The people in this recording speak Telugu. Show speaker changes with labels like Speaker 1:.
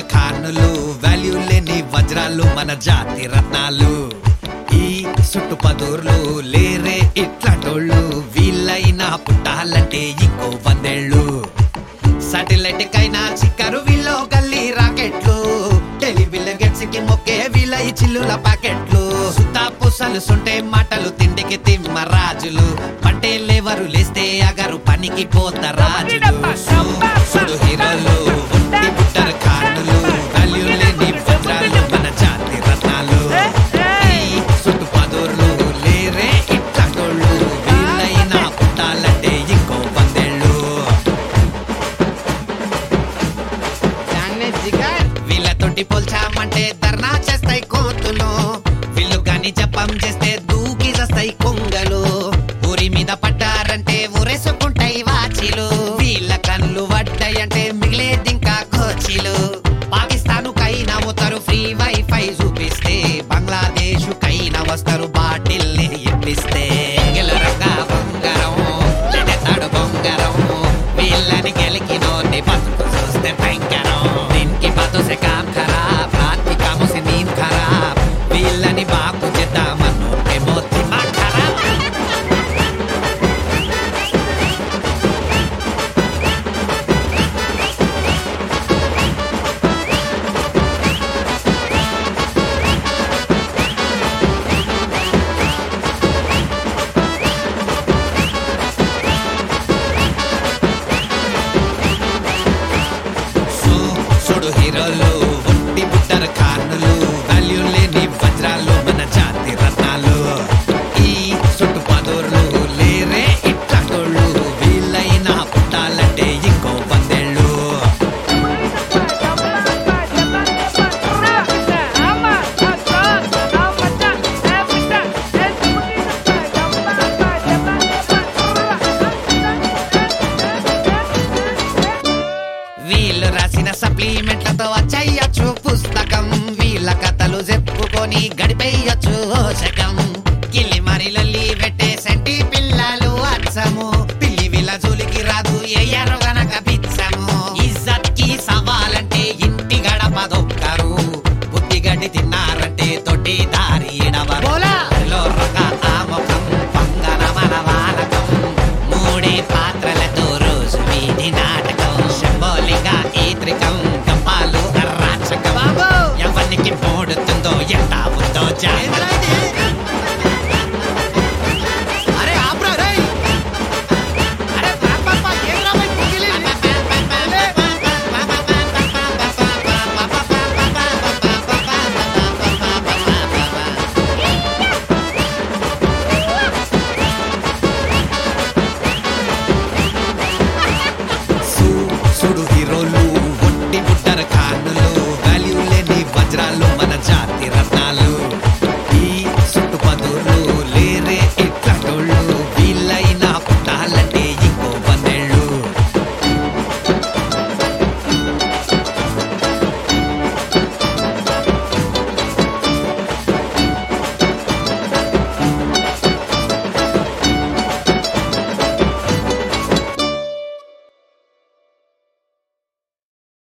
Speaker 1: పుట్టారు ఖానులు వాల్యూ లేని వజ్రాలు మన జాతి రత్నాలు ఈ చుట్టుపదూర్లు లేరే ఇట్లాంటోళ్ళు వీళ్ళైనా పుట్టాలంటే ఇంకో వందేళ్ళు సాటిలైట్ కైనా చిక్కరు వీళ్ళు గల్లీ రాకెట్లు టెలివిజన్ గెట్స్ కి మొక్కే వీళ్ళ ఈ చిల్లుల పాకెట్లు సుతా పుసలు సుంటే మాటలు తిండికి తిమ్మ రాజులు పట్టేలేవరు లేస్తే అగరు పనికి పోత రాజులు సుడు హీరోలు ఒట్టి పుట్టరు ఖానులు వాల్యూ లేని వజ్రాలు మన జాతి రత్నాలు ఈ చుట్టుపదూర్లు లేరే ఇట్లాంటోళ్ళు వీళ్ళైనా పుట్టాలంటే ఇంకో వందేళ్ళు
Speaker 2: जानने जिगर
Speaker 1: వీళ్ళతోటి పోల్చామంటే ధర్నా చేస్తాయి కోతులు వీళ్ళు గాని జపం చేస్తే దూకి చేస్తాయి కొంగలు ఊరి మీద పడ్డారంటే ఊరేసుకుంటాయి వాచిలు వీళ్ళ కళ్ళు పడ్డాయంటే మిగిలేది ఇంకా కోచిలు పాకిస్తాన్ కైనా పోతారు ఫ్రీ వైఫై చూపిస్తే బంగ్లాదేశ్ కైనా వస్తారు బాటిల్ ఇప్పిస్తే గెలరంగా బంగారం లెడతాడు బొంగరం వీళ్ళని గెలికినోని బతుకు చూస్తే భయంకరం దీనికి బతు సే కామ్ ఖరాబ్ రాత్రి కాము సే నీంద్ ఖరాబ్ వీళ్ళని బాగు చేద్దామను ఏమో దిమాగ్ ఖరాబ్ సు- సుడు హీరోలు ఒట్టి పుట్టారు ఖానులు వాల్యూ లేని వజ్రాలు మన జాతి రత్నాలు ఈ చుట్టుపదూర్లు లేరే ఇట్లాంటోళ్ళు వీళ్ళైనా పుట్టాలంటే ఇంకో వందేళ్ళు వీళ్ళు రాసిన సప్లిమెంట్లతో వచ్చేయచ్చు పుస్తకం వీళ్ళ కథలు చెప్పుకొని గడిపేయచ్చు శకం కిల్లి మరి లొల్లి పెట్టే సంటి పిల్లలు అచ్చము పిల్లి వీళ్ళ జోలికి రాదు ఎయ్యరు గనక పిచ్చము ఇజ్జత్ కి సవాలంటే ఇంటి గడప దొక్కరు బుద్ధి గడ్డి తిన్నారు